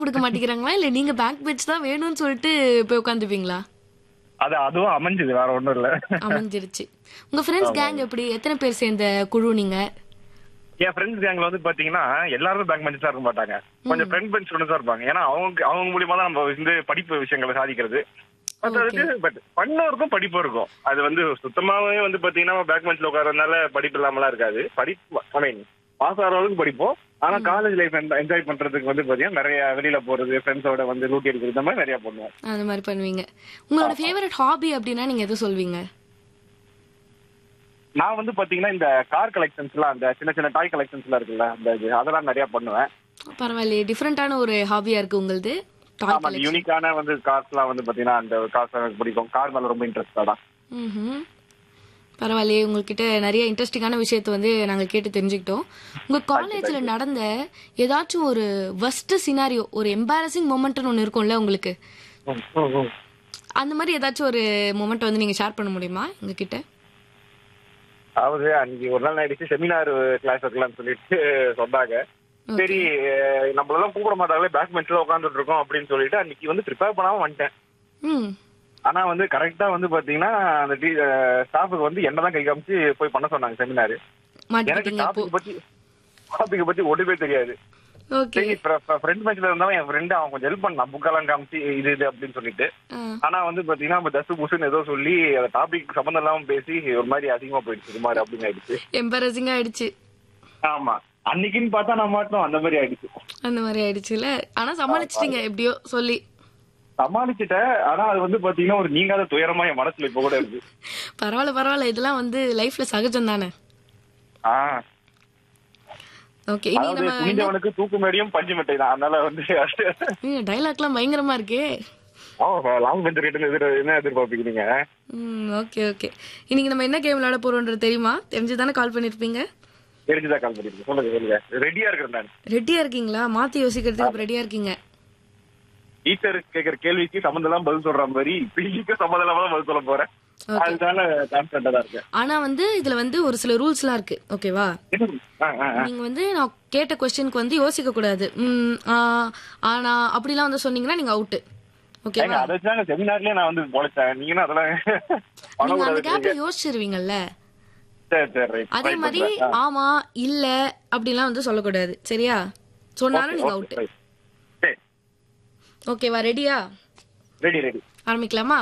கொடுக்க மாட்டேங்கிறாங்களா இல்ல நீங்க பேக் பெஞ்ச் தான் வேணும்னு சொல்லிட்டு போய் உட்காந்துப்பீங்களா அது அதுவும் அமைஞ்சது வேற ஒண்ணும் இல்ல அமைஞ்சிருச்சு உங்க ஃப்ரெண்ட்ஸ் கேங் எப்படி எத்தனை பேர் சேர்ந்த குழு நீங்க என் ஃப்ரெண்ட்ஸ் கேங்ல வந்து பாத்தீங்கன்னா எல்லாரும் பேங்க் பெஞ்ச் இருக்க மாட்டாங்க கொஞ்சம் ஃப்ரெண்ட் பெஞ்ச் தான் இருப்பாங்க ஏன்னா அவங்க அவங்க மூலியமா தான் நம்ம வந்து படிப்பு விஷயங்களை சாதிக்கிறது மற்றதுக்கு பட் பண்ணும் இருக்கும் படிப்பும் இருக்கும் அது வந்து சுத்தமாவே வந்து பாத்தீங்கன்னா பேக் பெஞ்ச்ல உட்காரதுனால படிப்பு இல்லாமலாம் இருக்காது படிப்பு ஐ மீன் பாஸ் ஆகிற அளவுக்கு படிப்போம் ஆனா காலேஜ் லைஃப் என்ஜாய் பண்றதுக்கு வந்து பாத்தீங்கன்னா நிறைய வெளியில போறது ஃப்ரெண்ட்ஸோட வந்து லூட்டி எடுக்கிறது இந்த மாதிரி நிறைய பண்ணுவோம் அந்த மாதிரி பண்ணுவீங்க உங்களோட ஃபேவரட் ஹாபி அப்படின்னா நீங்க எதை சொல்வீங்க நான் வந்து பாத்தீங்கன்னா இந்த கார் கலெக்ஷன்ஸ்லாம் அந்த சின்ன சின்ன டாய் கலெக்ஷன்ஸ்லாம் இருக்குல்ல அந்த இது அதெல்லாம் நிறைய பண்ணுவேன் பரவாயில்லையே டிஃப்ரெண்டான ஒரு ஹாபியா இருக்கு உங்களுது டாய் ஆமா அந்த யூனிக்கான வந்து கார்ஸ்லாம் வந்து பாத்தீங்கன்னா அந்த கார்ஸ் எனக்கு பிடிக்கும் கார் மேல ரொம்ப இன்ட்ரெஸ்டடா ம்ஹும். பரவாயில்லையே உங்ககிட்ட நிறைய இன்ட்ரெஸ்டிங்கான விஷயத்த வந்து நாங்க கேட்டு தெரிஞ்சுக்கிட்டோம் உங்க காலேஜ்ல நடந்த ஏதாச்சும் ஒரு வஸ்ட் சினாரியோ ஒரு எம்பாரசிங் மொமெண்ட்னு ஒன்று இருக்கும்ல உங்களுக்கு அந்த மாதிரி ஏதாச்சும் ஒரு மொமெண்ட் வந்து நீங்க ஷேர் பண்ண முடியுமா எங்ககிட்ட அதாவது அன்னைக்கு ஒரு நாள் ஆயிடுச்சு செமினார் கிளாஸ் வைக்கலாம்னு சொல்லிட்டு சொன்னாங்க சரி அஹ், நம்மளெல்லாம் கூப்பிட மாட்டாங்களே பேக் பெஞ்ச்ல உட்காந்துட்டு இருக்கோம் அப்படின்னு சொல்லிட்டு அன்னைக்கு வந்து ப்ரிப்பேர் பண்ணாம வந்துட்டேன் ம் ஆனா வந்து கரெக்டா வந்து பாத்தீங்கன்னா அந்த டீ ஸ்டாஃபுக்கு வந்து என்னதான் கை காமிச்சு போய் பண்ண சொன்னாங்க செமினார் எனக்கு மாட்டிக்கிட்டீங்க அப்போ டாபிக் பத்தி டாபிக் பத்தி ஒண்ணுமே தெரியாது ஓகே சரி ஃப்ரெண்ட் பெஞ்ச்ல இருந்தாலும் என் ஃப்ரெண்டு அவன் கொஞ்சம் ஹெல்ப் பண்ணான் புக்கெல்லாம் காமிச்சு இது இது அப்படின்னு சொல்லிட்டு ஆனா வந்து பாத்தீங்கன்னா நம்ம தசு புசுன்னு ஏதோ சொல்லி அந்த டாபிக் சம்பந்தம் இல்லாம பேசி ஒரு மாதிரி அதிகமா போயிடுச்சு இது மாதிரி அப்படின்னு ஆயிடுச்சு எம்பாரசிங்கா ஆயிடுச்சு ஆமா அன்னைக்குன்னு பார்த்தா நான் மாட்டோம் அந்த மாதிரி ஆயிடுச்சு அந்த மாதிரி ஆயிடுச்சுல ஆனா சமாளிச்சிட்டீங்க எப்படியோ சொல்லி சமாளிச்சுட்டேன் ஆனா அது வந்து பாத்தீங்கன்னா ஒரு நீங்காத துயரமா என் மனசுல இப்ப கூட இருக்கு பரவாயில்ல பரவாயில்ல இதெல்லாம் வந்து லைஃப்ல சகஜம் தானே ஆஹ் ஓகே இனி அதாவது நம்ம துணிஞ்சவனுக்கு தூக்கு மேடியும் பஞ்சு மிட்டை தான் அதனால வந்து டைலாக்லாம் பயங்கரமா இருக்கே லாங் பெஞ்ச் ரிட்டன் எதிர் என்ன எதிர்பார்ப்பீங்க நீங்க ம் ஓகே ஓகே இன்னைக்கு நம்ம என்ன கேம் விளையாட போறோம்ன்றது தெரியுமா தெரிஞ்சு தானே கால் பண்ணிருப்பீங்க தெரிஞ்சுதான் கால் பண்ணிருக்கேன் சொல்லுங்க சொல்லுங்க ரெடியா இருக்கிறேன் நான் ரெடியா இருக்கீங்களா மாத்தி யோசிக்கிறதுக்கு ரெடியா இருக்கீங்க டீச்சர் கேக்குற கேள்விக்கு சம்மந்தம் இல்லாம பதில் சொல்ற மாதிரி பிள்ளைக்கு சம்மந்தம் இல்லாம தான் பதில் சொல்ல போறேன் அதனால கான்பிடண்டா தான் இருக்கேன் ஆனா வந்து இதுல வந்து ஒரு சில ரூல்ஸ்லாம் இருக்கு ஓகேவா ஆ, ஆ, ஆ. நீங்க வந்து நான் கேட்ட கொஸ்டினுக்கு வந்து யோசிக்க கூடாது ம் ஆ, ஆனா அப்படிலாம் வந்து சொன்னீங்கன்னா நீங்க அவுட் ஏங்க ஓகேவா அதை வச்சாங்க செமினார்லயே நான் வந்து பொழைச்சேன் நீங்க அதெல்லாம் பண்ண நீங்க அந்த கூடாது கேப்ல யோசிச்சிருவீங்கல்ல சரி சரி ரைட் அதே மாதிரி ஆமா இல்ல அப்படிலாம் வந்து சொல்லக்கூடாது சரியா சொன்னாலும் நீங்க அவுட் சரி ஓகேவா ரெடியா ரெடி ரெடி ஆரம்பிக்கலாமா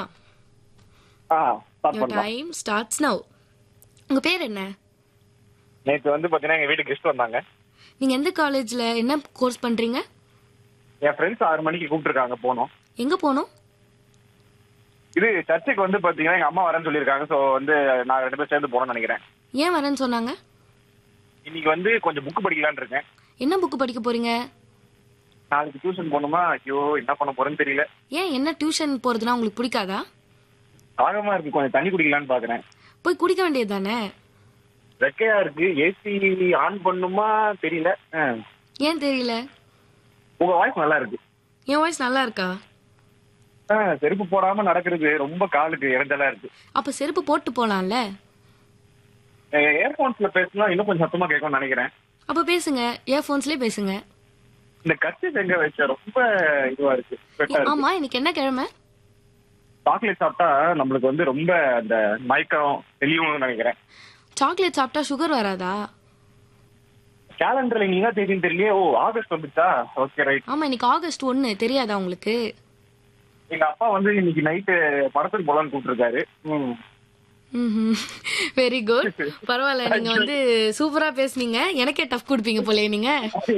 ஆ ஸ்டார்ட் யோர் பண்ணலாம் டைம் ஸ்டார்ட்ஸ் நவ் உங்க பேர் என்ன நேத்து வந்து பாத்தீங்கன்னா எங்க வீட்டுக்கு கெஸ்ட் வந்தாங்க நீங்க எந்த காலேஜ்ல என்ன கோர்ஸ் பண்றீங்க என் ஃப்ரெண்ட்ஸ் ஆறு மணிக்கு கூப்பிட்டுருக்காங்க போனோம் எங்க போகணும் இது சர்ச்சுக்கு வந்து பாத்தீங்கன்னா எங்க அம்மா வரேன்னு சொல்லியிருக்காங்க சோ வந்து நான் ரெண்டு பேரும் சேர்ந்து போனோம்னு நினைக்கிறேன் ஏன் வரேன்னு சொன்னாங்க இன்னைக்கு வந்து கொஞ்சம் புக் படிக்கலாம்னு இருக்கேன் என்ன புக் படிக்க போறீங்க நாளைக்கு டியூஷன் போகணுமா ஐயோ என்ன பண்ண போறேன்னு தெரியல ஏன் என்ன டியூஷன் போறதுன்னா உங்களுக்கு பிடிக்காதா தாகமா இருக்கு கொஞ்சம் தண்ணி குடிக்கலாம்னு பாக்குறேன் போய் குடிக்க வேண்டியது தானே வெக்கையா இருக்கு ஏசி ஆன் பண்ணுமா தெரியல ஆ. ஏன் தெரியல உங்க வாய்ஸ் நல்லா இருக்கு என் வாய்ஸ் நல்லா இருக்கா ஆ, செருப்பு போடாம நடக்கிறது ரொம்ப காலுக்கு இறஞ்சலா இருக்கு அப்ப செருப்பு போட்டு போலாம்ல ஏர்போன்ஸ்ல பேசினா இன்னும் கொஞ்சம் சத்தமா கேட்கும்னு நினைக்கிறேன் அப்ப பேசுங்க இயர்போன்ஸ்லயே பேசுங்க இந்த கட்சி எங்க வச்ச ரொம்ப இதுவா இருக்கு பெட்டா இருக்கு ஆமா இன்னைக்கு என்ன கிழமை சாக்லேட் சாப்பிட்டா நம்மளுக்கு வந்து ரொம்ப அந்த மயக்கம் தெளிவுன்னு நினைக்கிறேன் சாக்லேட் சாப்பிட்டா சுகர் வராதா கேலண்டர்ல நீங்க தேதின்னு தெரியலையே ஓ ஆகஸ்ட் வந்துச்சா ஓகே ரைட் ஆமா இன்னைக்கு ஆகஸ்ட் ஒன்னு தெரியாதா உங்களுக்கு எங்க அப்பா வந்து இன்னைக்கு நைட்டு படத்துக்கு போலான்னு கூப்பிட்டுருக்காரு ம் வெரி குட் பரவாயில்ல நீங்க வந்து சூப்பரா பேசுனீங்க எனக்கே டஃப் கொடுப்பீங்க போலயே நீங்க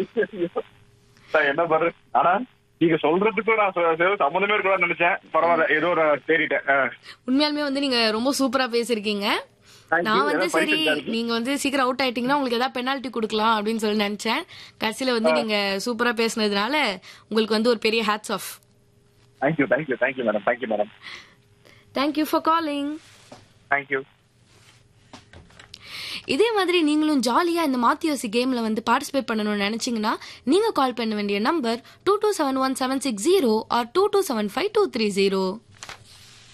நான் என்ன பண்றேன் ஆனா நீங்க சொல்றதுக்கும் நான் சொ- சொ- சம்மந்தமே இருக்கலாம்னு நினைச்சேன் பரவாயில்ல ஏதோ ஒரு தேறிட்டேன் ஆ. உண்மையாலுமே வந்து நீங்க ரொம்ப சூப்பரா பேசிருக்கீங்க Thank you. நான் வந்து ஏதாவது சரி படிச்சிருக்கா இருக்கு? நீங்க வந்து சீக்கிரம் அவுட் ஆயிட்டீங்கன்னா உங்களுக்கு ஏதாவது பெனால்ட்டி கொடுக்கலாம் அப்படின்னு சொல்லி நினைச்சேன் கடைசியில வந்து நீங்க சூப்பரா பேசுனதுனால உங்களுக்கு வந்து ஒரு பெரிய hats off thank you thank you thank you madam thank you madam thank you for calling thank you இதே மாதிரி நீங்களும் ஜாலியா இந்த மாத்தியோசி கேம்ல வந்து பார்ட்டிசிபேட் பண்ணணும்னு நினைச்சீங்கன்னா நீங்க கால் பண்ண வேண்டிய number two two seven one seven six zero or two two seven five two three zero